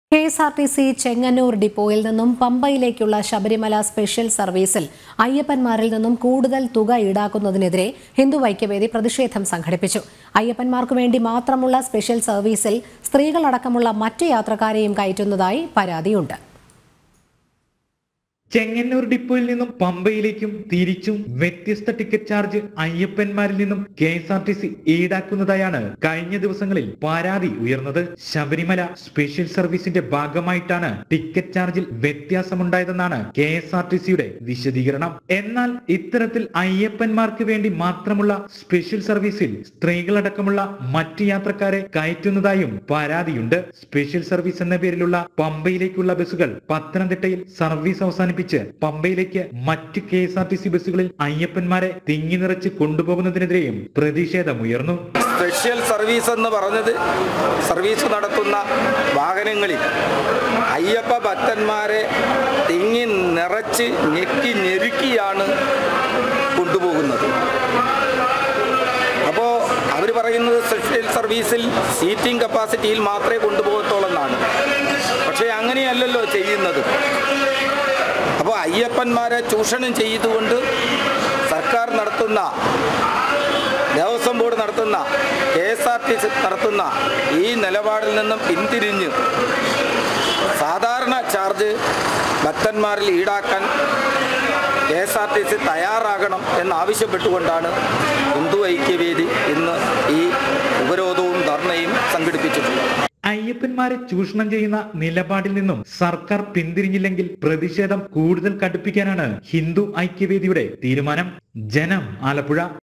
K S R T C Chengannur ഡിപ്പോയിൽ നിന്നും പമ്പയിലേക്കുള്ള Sabarimala special സർവീസിൽ അയ്യപ്പന്മാരിൽ നിന്നും കൂടുതൽ തുക ഈടാക്കുന്നതിനെതിരെ ഹിന്ദു ഐക്യവേദി പ്രതിഷേധം സംഘടിപ്പിച്ചു അയ്യപ്പന്മാർക്കു വേണ്ടി മാത്രമുള്ള സ്പെഷ്യൽ സർവീസിൽ സ്ത്രീകളടക്കമുള്ള മറ്റ് യാത്രക്കാരെയും കയറ്റുന്നതായി പരാതിയുണ്ട് ചെങ്ങന്നൂർ ഡിപ്പോയിൽ നിന്നും പമ്പയിലേക്കും തിരിച്ചും വ്യത്യസ്ത ടിക്കറ്റ് ചാർജ് അയ്യപ്പന്മാരിൽ നിന്നും K S R T C ഈടാക്കുന്നതായാണ് കഴിഞ്ഞ ദിവസങ്ങളിൽ പരാതി ഉയർന്നത് ശബരിമല സ്പെഷ്യൽ സർവീസിന്റെ ഭാഗമായിട്ടാണ് ടിക്കറ്റ് ചാർജിൽ വ്യത്യാസമുണ്ടായതെന്നാണ് കെ എസ് ആർ ടി സിയുടെ വിശദീകരണം എന്നാൽ ഇത്തരത്തിൽ അയ്യപ്പന്മാർക്ക് വേണ്ടി മാത്രമുള്ള സ്പെഷ്യൽ സർവീസിൽ സ്ത്രീകളടക്കമുള്ള മറ്റ് യാത്രക്കാരെ കയറ്റുന്നതായും പരാതിയുണ്ട് സ്പെഷ്യൽ സർവീസ് എന്ന പേരിലുള്ള പമ്പയിലേക്കുള്ള ബസ്സുകൾ പത്തനംതിട്ടയിൽ സർവീസ് അവസാനിപ്പിച്ച് പമ്പയിലേക്ക് മറ്റ് K S R T C ബസ്സുകളിൽ അയ്യപ്പന്മാരെ തിങ്ങി നിറച്ച് കൊണ്ടുപോകുന്നതിനെതിരെയും പ്രതിഷേധമുയർന്നു സ്പെഷ്യൽ സർവീസ് എന്ന് പറഞ്ഞത് സർവീസ് നടത്തുന്ന വാഹനങ്ങളിൽ അയ്യപ്പ ഭക്തന്മാരെ തിങ്ങി നിറച്ച് ഞെക്കി ഞെരുക്കിയാണ് കൊണ്ടുപോകുന്നത് അപ്പോൾ അവർ പറയുന്നത് സ്പെഷ്യൽ സർവീസിൽ സീറ്റിംഗ് കപ്പാസിറ്റിയിൽ മാത്രമേ കൊണ്ടുപോകത്തുള്ളെന്നാണ് പക്ഷേ അങ്ങനെയല്ലല്ലോ ചെയ്യുന്നത് അപ്പോൾ അയ്യപ്പന്മാരെ ചൂഷണം ചെയ്തുകൊണ്ട് സർക്കാർ നടത്തുന്ന ദേവസ്വം ബോർഡ് നടത്തുന്ന K S R T C നടത്തുന്ന ഈ നിലപാടിൽ നിന്നും പിന്തിരിഞ്ഞ് സാധാരണ ചാർജ് ഭക്തന്മാരിൽ ഈടാക്കാൻ K S R T C തയ്യാറാകണം എന്നാവശ്യപ്പെട്ടുകൊണ്ടാണ് ഹിന്ദു ഐക്യവേദി ഇന്ന് ഈ ഉപരോധവും ധർണയും സംഘടിപ്പിച്ചിട്ടുള്ളത് അയ്യപ്പന്മാരെ ചൂഷണം ചെയ്യുന്ന നിലപാടിൽ നിന്നും സർക്കാർ പിന്തിരിഞ്ഞില്ലെങ്കിൽ പ്രതിഷേധം കൂടുതൽ കടുപ്പിക്കാനാണ് ഹിന്ദു ഐക്യവേദിയുടെ തീരുമാനം ജനം ആലപ്പുഴ